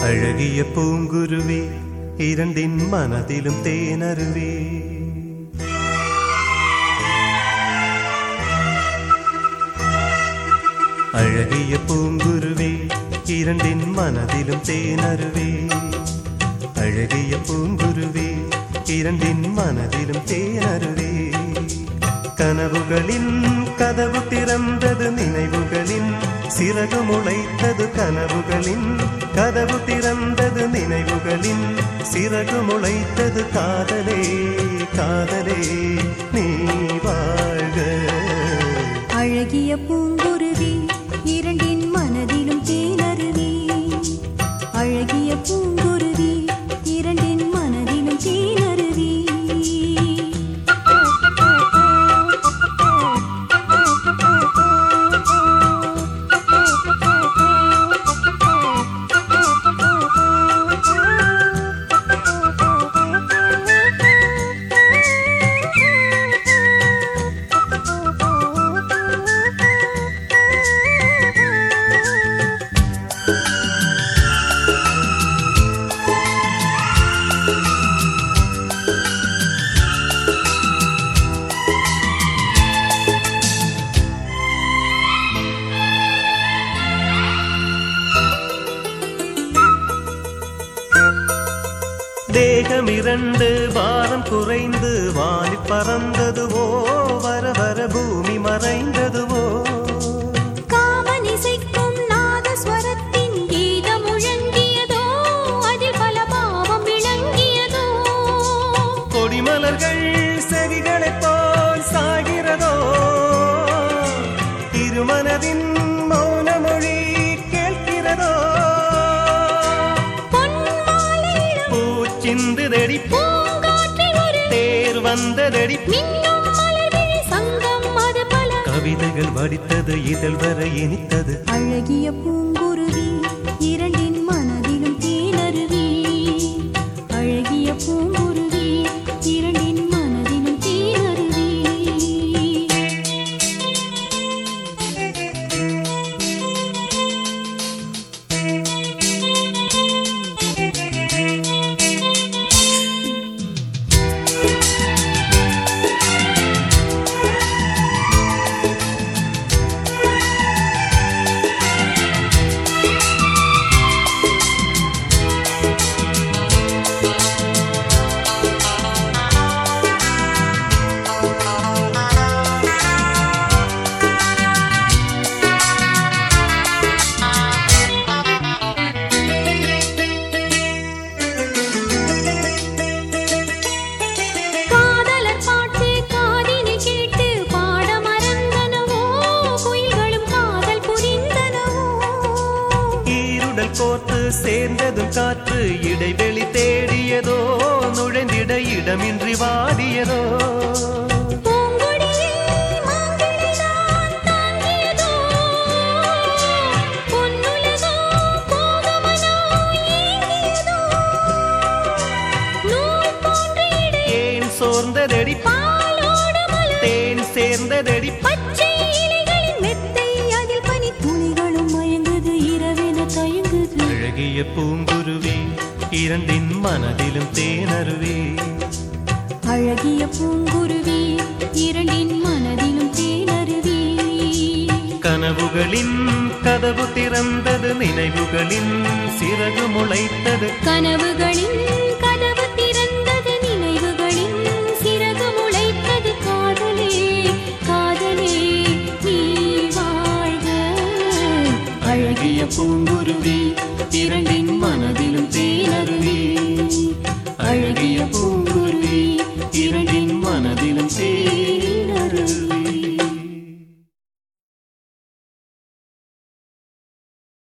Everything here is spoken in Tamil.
அழகிய பூங்குருவி இரண்டின் மனதிலும் தேனருவே அழகிய பூங்குருவி இரண்டின் மனதிலும் தேனருவே அழகிய பூங்குருவி இரண்டின் மனதிலும் தேனருவே கனவுகளின் கதவு திறந்தது நினைவுகளின் சிறகு முளைத்தது கனவுகளின் கதவு திறந்தது நினைவுகளின் சிறகு முளைத்தது காதலே காதலே நீ வாழ்க அழகிய பூங்குருவி இரண்டின் மனதிலும் தேனருவி அழகிய பூங்குருவி இரண்டின் மனதிலும் தேனருவி தேகம் இரண்டு பாரம் குறைந்து வாலி பறந்ததுவோ வர வர பூமி மறைந்ததுவோ காமனிசைக்கும் நாதஸ்வரத்தின் கீதம் முழங்கியதோ அதில் பல பாவம் விளங்கியதோ கொடிமலர்கள் செவிகளைப் போல் சாகிறதோ இருமனதின் மௌன மொழி கேட்கிறதோ பொன்மாலையிலும் பூச்சிந்துதடி பூங்காற்றில் ஒரு தேர் வந்ததடி மின்னும் மலர்விழி சங்கம் அது பல கவிதைகள் வடித்தது இதழ் வர இனித்தது அழகிய பூங்குருவி இரண்டின் மனதிலும் தேனருவி அழகிய பூங்குருவி இரண்டின் மனதிலும் தேனருவி காதலர் பாட்டு காதினில் கேட்டு பாட மறந்தனவோ குயில்களும் காதல் புரிந்தனவோ ஈருடல் கோர்த்து சேர்ந்ததும் காற்று இடைவெளி தேடியதோ நுழைந்திட இடமின்றி வாடியதோ பூங்கொடியை மாங்கிளைதான் தாங்கியதோ பொன்னுலகோ போகமனோ ஏங்கியதோ நூல் போன்ற இடை ஏன் சோர்ந்ததடி பாலோடு மலர் தேன் சேர்ந்ததடி பச்சை இலைகளின் மெத்தை அதில் பனி துளிகளும் மயங்குது இரவென தயங்குது அழகிய பூங்குருவி இரண்டின் மனதிலும் தேனருவே அழகிய பூங்குருவி இரண்டின் மனதிலும் தேனருவி கனவுகளின் கதவு திறந்தது நினைவுகளின் சிறகு முளைத்தது கனவுகளின் கதவு திறந்தது நினைவுகளின் சிறகு முளைத்தது காதலே காதலே நீ வாழ்க அழகிய பூங்குருவி இரண்டின் மனதிலும் தேனருவி அழகிய பூங்குருவி இரண்டின் மனதிலும் தேனருவி